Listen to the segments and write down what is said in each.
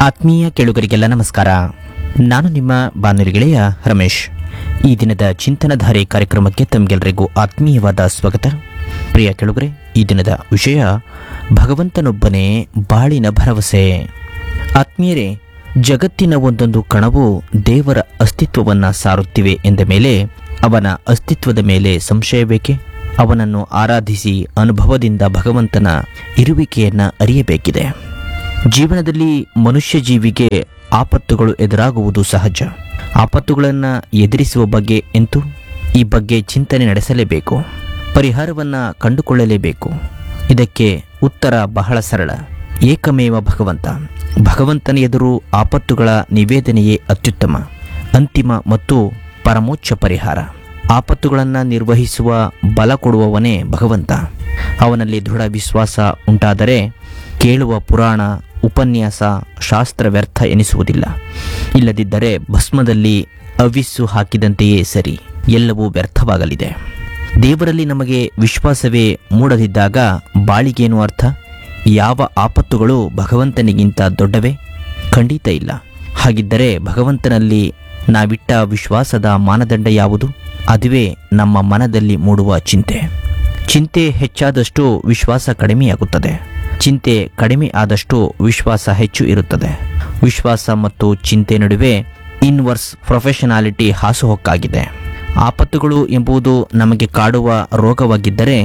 ಆತ್ಮೀಯ ಕೇಳುಗರಿಗೆಲ್ಲ ನಮಸ್ಕಾರ ನಾನು ನಿಮ್ಮ ಬಾನುಲಿ ಗೆಳೆಯ ರಮೇಶ್ ಈ ದಿನದ ಚಿಂತನಧಾರೆ ಕಾರ್ಯಕ್ರಮಕ್ಕೆ ತಮಗೆಲ್ಲರಿಗೂ ಆತ್ಮೀಯವಾದ ಸ್ವಾಗತ ಪ್ರಿಯ ಕೇಳುಗರೆ ಈ ದಿನದ ವಿಷಯ ಭಗವಂತನೊಬ್ಬನೇ ಬಾಳಿನ ಭರವಸೆ ಆತ್ಮೀಯರೇ ಜಗತ್ತಿನ ಒಂದೊಂದು ಕಣವು ದೇವರ ಅಸ್ತಿತ್ವವನ್ನು ಸಾರುತ್ತಿವೆ ಎಂದ ಮೇಲೆ ಅವನ ಅಸ್ತಿತ್ವದ ಮೇಲೆ ಸಂಶಯಬೇಕೆ ಅವನನ್ನು ಆರಾಧಿಸಿ ಅನುಭವದಿಂದ ಭಗವಂತನ ಇರುವಿಕೆಯನ್ನು ಅರಿಯಬೇಕಿದೆ ಜೀವನದಲ್ಲಿ ಮನುಷ್ಯ ಜೀವಿಗೆ ಆಪತ್ತುಗಳು ಎದುರಾಗುವುದು ಸಹಜ ಆಪತ್ತುಗಳನ್ನು ಎದುರಿಸುವ ಬಗ್ಗೆ ಎಂತೂ ಈ ಬಗ್ಗೆ ಚಿಂತನೆ ನಡೆಸಲೇಬೇಕು ಪರಿಹಾರವನ್ನು ಕಂಡುಕೊಳ್ಳಲೇಬೇಕು ಇದಕ್ಕೆ ಉತ್ತರ ಬಹಳ ಸರಳ ಏಕಮೇವ ಭಗವಂತ ಭಗವಂತನ ಎದುರು ಆಪತ್ತುಗಳ ನಿವೇದನೆಯೇ ಅತ್ಯುತ್ತಮ ಅಂತಿಮ ಮತ್ತು ಪರಮೋಚ್ಚ ಪರಿಹಾರ ಆಪತ್ತುಗಳನ್ನು ನಿರ್ವಹಿಸುವ ಬಲ ಕೊಡುವವನೇ ಭಗವಂತ ಅವನಲ್ಲಿ ದೃಢ ವಿಶ್ವಾಸ ಉಂಟಾದರೆ ಕೇಳುವ ಪುರಾಣ ಉಪನ್ಯಾಸ ಶಾಸ್ತ್ರ ವ್ಯರ್ಥ ಎನಿಸುವುದಿಲ್ಲ ಇಲ್ಲದಿದ್ದರೆ ಭಸ್ಮದಲ್ಲಿ ಅವಿಸ್ಸು ಹಾಕಿದಂತೆಯೇ ಸರಿ ಎಲ್ಲವೂ ವ್ಯರ್ಥವಾಗಲಿದೆ ದೇವರಲ್ಲಿ ನಮಗೆ ವಿಶ್ವಾಸವೇ ಮೂಡದಿದ್ದಾಗ ಬಾಳಿಗೇನು ಅರ್ಥ ಯಾವ ಆಪತ್ತುಗಳು ಭಗವಂತನಿಗಿಂತ ದೊಡ್ಡವೇ ಖಂಡಿತ ಇಲ್ಲ ಹಾಗಿದ್ದರೆ ಭಗವಂತನಲ್ಲಿ ನಾವಿಟ್ಟ ವಿಶ್ವಾಸದ ಮಾನದಂಡ ಯಾವುದು ಅದುವೇ ನಮ್ಮ ಮನದಲ್ಲಿ ಮೂಡುವ ಚಿಂತೆ ಚಿಂತೆ ಹೆಚ್ಚಾದಷ್ಟು ವಿಶ್ವಾಸ ಕಡಿಮೆಯಾಗುತ್ತದೆ ಚಿಂತೆ ಕಡಿಮೆ ಆದಷ್ಟು ವಿಶ್ವಾಸ ಹೆಚ್ಚು ಇರುತ್ತದೆ ವಿಶ್ವಾಸ ಮತ್ತು ಚಿಂತೆ ನಡುವೆ ಇನ್ವರ್ಸ್ ಪ್ರೊಫೆಷನಾಲಿಟಿ ಹಾಸುಹೊಕ್ಕಾಗಿದೆ ಆಪತ್ತುಗಳು ಎಂಬುದು ನಮಗೆ ಕಾಡುವ ರೋಗವಾಗಿದ್ದರೆ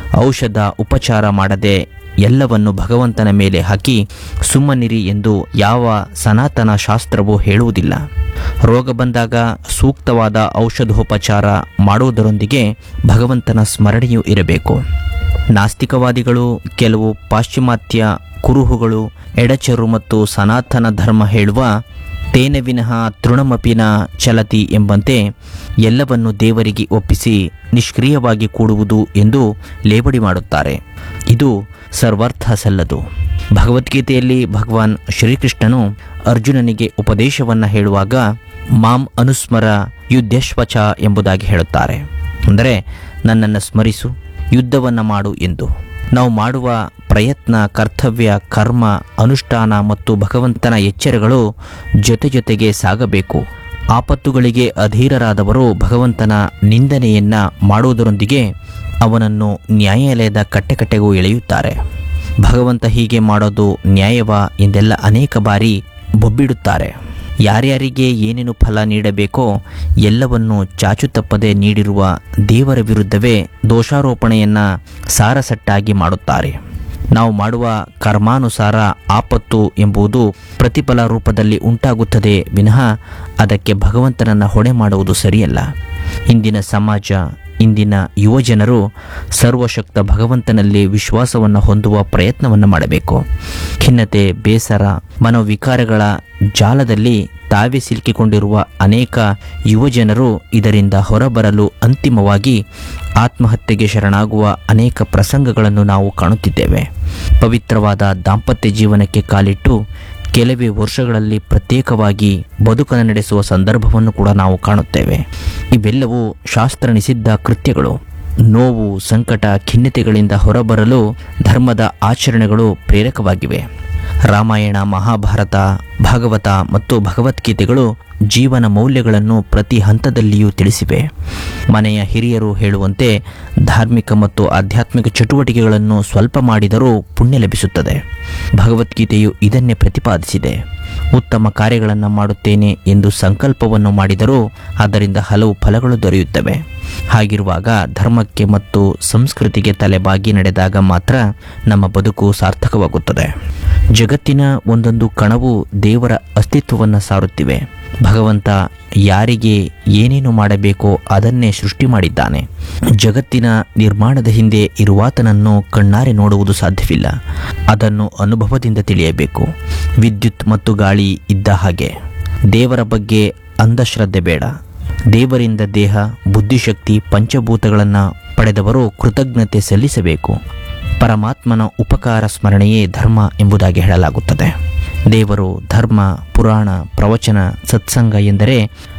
ಔಷಧ ಉಪಚಾರ ಮಾಡದೆ ಎಲ್ಲವನ್ನು ಭಗವಂತನ ಮೇಲೆ ಹಾಕಿ ಸುಮ್ಮನಿರಿ ಎಂದು ಯಾವ ಸನಾತನ ಶಾಸ್ತ್ರವೂ ಹೇಳುವುದಿಲ್ಲ ರೋಗ ಬಂದಾಗ ಸೂಕ್ತವಾದ ಔಷಧೋಪಚಾರ ಮಾಡುವುದರೊಂದಿಗೆ ಭಗವಂತನ ಸ್ಮರಣೆಯೂ ಇರಬೇಕು ನಾಸ್ತಿಕವಾದಿಗಳು ಕೆಲವು ಪಾಶ್ಚಿಮಾತ್ಯ ಕುರುಹುಗಳು ಎಡಚರು ಮತ್ತು ಸನಾತನ ಧರ್ಮ ಹೇಳುವ ತೇನ ವಿನಃ ತೃಣಮಪಿನ ಚಲತಿ ಎಂಬಂತೆ ಎಲ್ಲವನ್ನು ದೇವರಿಗೆ ಒಪ್ಪಿಸಿ ನಿಷ್ಕ್ರಿಯವಾಗಿ ಕೂಡುವುದು ಎಂದು ಲೇಬಡಿ ಮಾಡುತ್ತಾರೆ ಇದು ಸರ್ವಾರ್ಥ ಸಲ್ಲದು ಭಗವದ್ಗೀತೆಯಲ್ಲಿ ಭಗವಾನ್ ಶ್ರೀಕೃಷ್ಣನು ಅರ್ಜುನನಿಗೆ ಉಪದೇಶವನ್ನು ಹೇಳುವಾಗ ಮಾಂ ಅನುಸ್ಮರ ಯುದ್ಧಶ್ವಚ ಎಂಬುದಾಗಿ ಹೇಳುತ್ತಾರೆ ಅಂದರೆ ನನ್ನನ್ನು ಸ್ಮರಿಸು ಯುದ್ಧವನ್ನು ಮಾಡು ಎಂದು ನಾವು ಮಾಡುವ ಪ್ರಯತ್ನ ಕರ್ತವ್ಯ ಕರ್ಮ ಅನುಷ್ಠಾನ ಮತ್ತು ಭಗವಂತನ ಎಚ್ಚರಗಳು ಜೊತೆ ಜೊತೆಗೆ ಸಾಗಬೇಕು ಆಪತ್ತುಗಳಿಗೆ ಅಧೀರರಾದವರು ಭಗವಂತನ ನಿಂದನೆಯನ್ನ ಮಾಡುವುದರೊಂದಿಗೆ ಅವನನ್ನು ನ್ಯಾಯಾಲಯದ ಕಟ್ಟೆಕಟ್ಟೆಗೂ ಎಳೆಯುತ್ತಾರೆ ಭಗವಂತ ಹೀಗೆ ಮಾಡೋದು ನ್ಯಾಯವಾ ಎಂದೆಲ್ಲ ಅನೇಕ ಬಾರಿ ಬೊಬ್ಬಿಡುತ್ತಾರೆ ಯಾರ್ಯಾರಿಗೆ ಏನೇನು ಫಲ ನೀಡಬೇಕೋ ಎಲ್ಲವನ್ನು ಚಾಚು ತಪ್ಪದೆ ನೀಡಿರುವ ದೇವರ ವಿರುದ್ಧವೇ ದೋಷಾರೋಪಣೆಯನ್ನು ಸಾರಸಟ್ಟಾಗಿ ಮಾಡುತ್ತಾರೆ ನಾವು ಮಾಡುವ ಕರ್ಮಾನುಸಾರ ಆಪತ್ತು ಎಂಬುದು ಪ್ರತಿಫಲ ರೂಪದಲ್ಲಿ ಉಂಟಾಗುತ್ತದೆ ವಿನಃ ಅದಕ್ಕೆ ಭಗವಂತನನ್ನು ಹೊಣೆ ಮಾಡುವುದು ಸರಿಯಲ್ಲ ಇಂದಿನ ಸಮಾಜ ಇಂದಿನ ಯುವಜನರು ಸರ್ವಶಕ್ತ ಭಗವಂತನಲ್ಲಿ ವಿಶ್ವಾಸವನ್ನು ಹೊಂದುವ ಪ್ರಯತ್ನವನ್ನು ಮಾಡಬೇಕು ಖಿನ್ನತೆ ಬೇಸರ ಮನೋವಿಕಾರಗಳ ಜಾಲದಲ್ಲಿ ತಾವೇ ಸಿಲುಕಿಕೊಂಡಿರುವ ಅನೇಕ ಯುವಜನರು ಇದರಿಂದ ಹೊರಬರಲು ಅಂತಿಮವಾಗಿ ಆತ್ಮಹತ್ಯೆಗೆ ಶರಣಾಗುವ ಅನೇಕ ಪ್ರಸಂಗಗಳನ್ನು ನಾವು ಕಾಣುತ್ತಿದ್ದೇವೆ ಪವಿತ್ರವಾದ ದಾಂಪತ್ಯ ಜೀವನಕ್ಕೆ ಕಾಲಿಟ್ಟು ಕೆಲವೇ ವರ್ಷಗಳಲ್ಲಿ ಪ್ರತ್ಯೇಕವಾಗಿ ಬದುಕನ್ನು ನಡೆಸುವ ಸಂದರ್ಭವನ್ನು ಕೂಡ ನಾವು ಕಾಣುತ್ತೇವೆ ಇವೆಲ್ಲವೂ ಶಾಸ್ತ್ರ ನಿಷಿದ್ಧ ಕೃತ್ಯಗಳು ನೋವು ಸಂಕಟ ಖಿನ್ನತೆಗಳಿಂದ ಹೊರಬರಲು ಧರ್ಮದ ಆಚರಣೆಗಳು ಪ್ರೇರಕವಾಗಿವೆ ರಾಮಾಯಣ ಮಹಾಭಾರತ ಭಾಗವತ ಮತ್ತು ಭಗವದ್ಗೀತೆಗಳು ಜೀವನ ಮೌಲ್ಯಗಳನ್ನು ಪ್ರತಿ ಹಂತದಲ್ಲಿಯೂ ತಿಳಿಸಿವೆ ಮನೆಯ ಹಿರಿಯರು ಹೇಳುವಂತೆ ಧಾರ್ಮಿಕ ಮತ್ತು ಆಧ್ಯಾತ್ಮಿಕ ಚಟುವಟಿಕೆಗಳನ್ನು ಸ್ವಲ್ಪ ಮಾಡಿದರೂ ಪುಣ್ಯ ಲಭಿಸುತ್ತದೆ ಭಗವದ್ಗೀತೆಯು ಇದನ್ನೇ ಪ್ರತಿಪಾದಿಸಿದೆ ಉತ್ತಮ ಕಾರ್ಯಗಳನ್ನು ಮಾಡುತ್ತೇನೆ ಎಂದು ಸಂಕಲ್ಪವನ್ನು ಮಾಡಿದರೂ ಅದರಿಂದ ಹಲವು ಫಲಗಳು ದೊರೆಯುತ್ತವೆ ಹಾಗಿರುವಾಗ ಧರ್ಮಕ್ಕೆ ಮತ್ತು ಸಂಸ್ಕೃತಿಗೆ ತಲೆಬಾಗಿ ನಡೆದಾಗ ಮಾತ್ರ ನಮ್ಮ ಬದುಕು ಸಾರ್ಥಕವಾಗುತ್ತದೆ ಜಗತ್ತಿನ ಒಂದೊಂದು ಕಣವು ದೇವರ ಅಸ್ತಿತ್ವವನ್ನು ಸಾರುತ್ತಿವೆ ಭಗವಂತ ಯಾರಿಗೆ ಏನೇನು ಮಾಡಬೇಕೋ ಅದನ್ನೇ ಸೃಷ್ಟಿ ಮಾಡಿದ್ದಾನೆ ಜಗತ್ತಿನ ನಿರ್ಮಾಣದ ಹಿಂದೆ ಇರುವಾತನನ್ನು ಕಣ್ಣಾರೆ ನೋಡುವುದು ಸಾಧ್ಯವಿಲ್ಲ ಅದನ್ನು ಅನುಭವದಿಂದ ತಿಳಿಯಬೇಕು ವಿದ್ಯುತ್ ಮತ್ತು ಗಾಳಿ ಇದ್ದ ಹಾಗೆ ದೇವರ ಬಗ್ಗೆ ಅಂಧಶ್ರದ್ಧೆ ಬೇಡ ದೇವರಿಂದ ದೇಹ ಬುದ್ಧಿಶಕ್ತಿ ಪಂಚಭೂತಗಳನ್ನು ಪಡೆದವರು ಕೃತಜ್ಞತೆ ಸಲ್ಲಿಸಬೇಕು ಪರಮಾತ್ಮನ ಉಪಕಾರ ಸ್ಮರಣೆಯೇ ಧರ್ಮ ಎಂಬುದಾಗಿ ಹೇಳಲಾಗುತ್ತದೆ ದೇವರು ಧರ್ಮ ಪುರಾಣ ಪ್ರವಚನ ಸತ್ಸಂಗ ಎಂದರೆ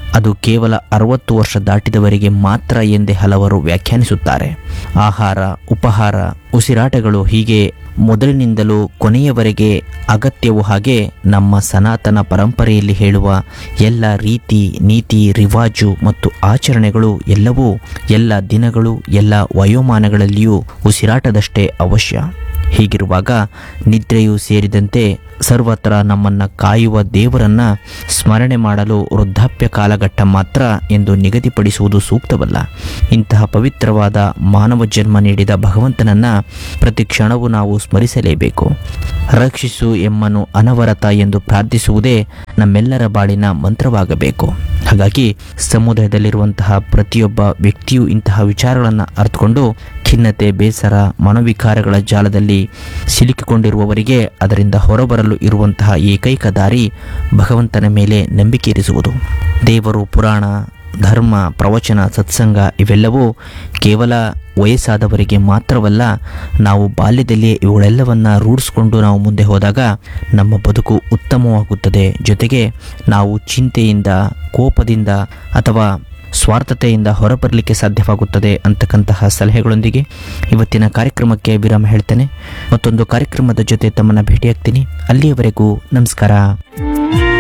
ಅದು ಕೇವಲ ಅರವತ್ತು ವರ್ಷ ದಾಟಿದವರಿಗೆ ಮಾತ್ರ ಎಂದೇ ಹಲವರು ವ್ಯಾಖ್ಯಾನಿಸುತ್ತಾರೆ ಆಹಾರ ಉಪಹಾರ ಉಸಿರಾಟಗಳು ಹೀಗೆ ಮೊದಲಿನಿಂದಲೂ ಕೊನೆಯವರೆಗೆ ಅಗತ್ಯವು ಹಾಗೆ ನಮ್ಮ ಸನಾತನ ಪರಂಪರೆಯಲ್ಲಿ ಹೇಳುವ ಎಲ್ಲ ರೀತಿ ನೀತಿ ರಿವಾಜು ಮತ್ತು ಆಚರಣೆಗಳು ಎಲ್ಲವೂ ಎಲ್ಲ ದಿನಗಳು ಎಲ್ಲ ವಯೋಮಾನಗಳಲ್ಲಿಯೂ ಉಸಿರಾಟದಷ್ಟೇ ಅವಶ್ಯ ಹೀಗಿರುವಾಗ ನಿದ್ರೆಯೂ ಸೇರಿದಂತೆ ಸರ್ವತ್ರ ನಮ್ಮನ್ನು ಕಾಯುವ ದೇವರನ್ನ ಸ್ಮರಣೆ ಮಾಡಲು ವೃದ್ಧಾಪ್ಯ ಕಾಲಘಟ್ಟ ಮಾತ್ರ ಎಂದು ನಿಗದಿಪಡಿಸುವುದು ಸೂಕ್ತವಲ್ಲ ಇಂತಹ ಪವಿತ್ರವಾದ ಮಾನವ ಜನ್ಮ ನೀಡಿದ ಭಗವಂತನನ್ನ ಪ್ರತಿ ಕ್ಷಣವೂ ನಾವು ಸ್ಮರಿಸಲೇಬೇಕು ರಕ್ಷಿಸು ಎಮ್ಮನು ಅನವರತ ಎಂದು ಪ್ರಾರ್ಥಿಸುವುದೇ ನಮ್ಮೆಲ್ಲರ ಬಾಳಿನ ಮಂತ್ರವಾಗಬೇಕು ಹಾಗಾಗಿ ಸಮುದಾಯದಲ್ಲಿರುವಂತಹ ಪ್ರತಿಯೊಬ್ಬ ವ್ಯಕ್ತಿಯೂ ಇಂತಹ ವಿಚಾರಗಳನ್ನು ಅರ್ಥಕೊಂಡು ಖಿನ್ನತೆ ಬೇಸರ ಮನೋವಿಕಾರಗಳ ಜಾಲದಲ್ಲಿ ಸಿಲುಕಿಕೊಂಡಿರುವವರಿಗೆ ಅದರಿಂದ ಹೊರಬರಲು ಇರುವಂತಹ ಏಕೈಕ ದಾರಿ ಭಗವಂತನ ಮೇಲೆ ನಂಬಿಕೆ ಇರಿಸುವುದು ದೇವರು ಪುರಾಣ ಧರ್ಮ ಪ್ರವಚನ ಸತ್ಸಂಗ ಇವೆಲ್ಲವೂ ಕೇವಲ ವಯಸ್ಸಾದವರಿಗೆ ಮಾತ್ರವಲ್ಲ ನಾವು ಬಾಲ್ಯದಲ್ಲಿಯೇ ಇವುಗಳೆಲ್ಲವನ್ನ ರೂಢಿಸ್ಕೊಂಡು ನಾವು ಮುಂದೆ ಹೋದಾಗ ನಮ್ಮ ಬದುಕು ಉತ್ತಮವಾಗುತ್ತದೆ ಜೊತೆಗೆ ನಾವು ಚಿಂತೆಯಿಂದ ಕೋಪದಿಂದ ಅಥವಾ ಸ್ವಾರ್ಥತೆಯಿಂದ ಹೊರಬರಲಿಕ್ಕೆ ಸಾಧ್ಯವಾಗುತ್ತದೆ ಅಂತಕ್ಕಂತಹ ಸಲಹೆಗಳೊಂದಿಗೆ ಇವತ್ತಿನ ಕಾರ್ಯಕ್ರಮಕ್ಕೆ ವಿರಾಮ ಹೇಳ್ತೇನೆ ಮತ್ತೊಂದು ಕಾರ್ಯಕ್ರಮದ ಜೊತೆ ತಮ್ಮನ್ನು ಭೇಟಿಯಾಗ್ತೀನಿ ಅಲ್ಲಿಯವರೆಗೂ ನಮಸ್ಕಾರ